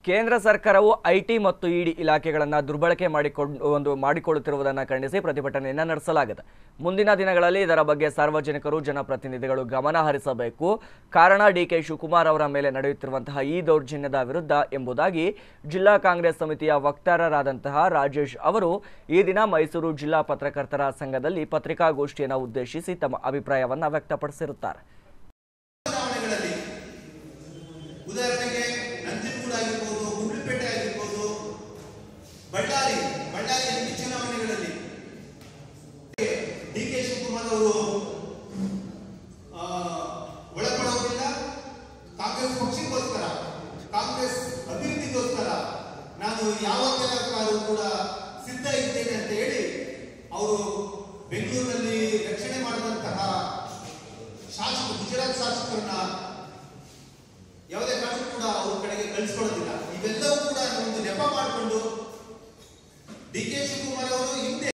ಕೇಂದ್ರ ಸರ್ಕಾರವು ಐಟಿ ಮತ್ತು ಇಡಿ ಇಲಾಖೆಗಳನ್ನು ದುರ್ಬಳಕೆ ಮಾಡಿಕೊಂಡು ಒಂದು ಮಾಡಿಕೊಳ್ಳುತ್ತಿರುವುದನ್ನು ಖಂಡಿಸಿ ಪ್ರತಿಭಟನೆಯನ್ನು ನಡೆಸಲಾಗಿದೆ ಮುಂದಿನ ದಿನಗಳಲ್ಲಿ ಇದರ ಬಗ್ಗೆ ಸಾರ್ವಜನಿಕರು ಜನಪ್ರತಿನಿಧಿಗಳು ಗಮನ ಹರಿಸಬೇಕು ಕಾರಣ ಡಿಕೆ ಶಿವಕುಮಾರ್ ಅವರ ಮೇಲೆ ನಡೆಯುತ್ತಿರುವಂತಹ ಈ ದೌರ್ಜನ್ಯದ ವಿರುದ್ಧ ಎಂಬುದಾಗಿ ಜಿಲ್ಲಾ ಕಾಂಗ್ರೆಸ್ ಸಮಿತಿಯ ವಕ್ತಾರರಾದಂತಹ ರಾಜೇಶ್ ಅವರು ಈ ದಿನ ಮೈಸೂರು ಜಿಲ್ಲಾ ಪತ್ರಕರ್ತರ ಸಂಘದಲ್ಲಿ ಪತ್ರಿಕಾಗೋಷ್ಠಿಯನ್ನು ಉದ್ದೇಶಿಸಿ ತಮ್ಮ ಅಭಿಪ್ರಾಯವನ್ನು ವ್ಯಕ್ತಪಡಿಸಿರುತ್ತಾರೆ ಚುನಾವಣೆಗಳಲ್ಲಿ ಉದಾಹರಣೆಗೆ ನಂಜನಗೂಡು ಆಗಿರ್ಬೋದು ಗುಂಡ್ಲುಪೇಟೆ ಆಗಿರ್ಬೋದು ಬಳ್ಳಾರಿ ಬಳ್ಳಾರಿ ಎಂಪಿ ಚುನಾವಣೆಗಳಲ್ಲಿ ಡಿ ಕೆ ಶಿವಕುಮಾರ್ ಅವರು ಆ, ಒಳಪಡೋದಿಲ್ಲ ಕಾಂಗ್ರೆಸ್ ಪಕ್ಷಕ್ಕೋಸ್ಕರ ಕಾಂಗ್ರೆಸ್ ಅಭಿವೃದ್ಧಿಗೋಸ್ಕರ ನಾನು ಯಾವ ಕೆಲಸಕ್ಕಾದ್ರೂ ಕೂಡ ಸಿದ್ಧ ಇದ್ದೇನೆ ಅಂತ ಹೇಳಿ ಅವರು ಬೆಂಗಳೂರಿನಲ್ಲಿ ರಕ್ಷಣೆ ಮಾಡಿದಂತಹ ಶಾಸಕ ಗುಜರಾತ್ ಶಾಸಕರನ್ನ ಯಾವುದೇ ಕಾರಣಕ್ಕೂ ಕೂಡ ಅವ್ರ ಕಡೆಗೆ ಕಳಿಸ್ಕೊಡೋದಿಲ್ಲ ಇವೆಲ್ಲವೂ ಕೂಡ ಒಂದು ನೆಪ ಮಾಡಿಕೊಂಡು ಡಿ ಕೆ ಶಿವಕುಮಾರ್ ಅವರು ಹಿಂದೆ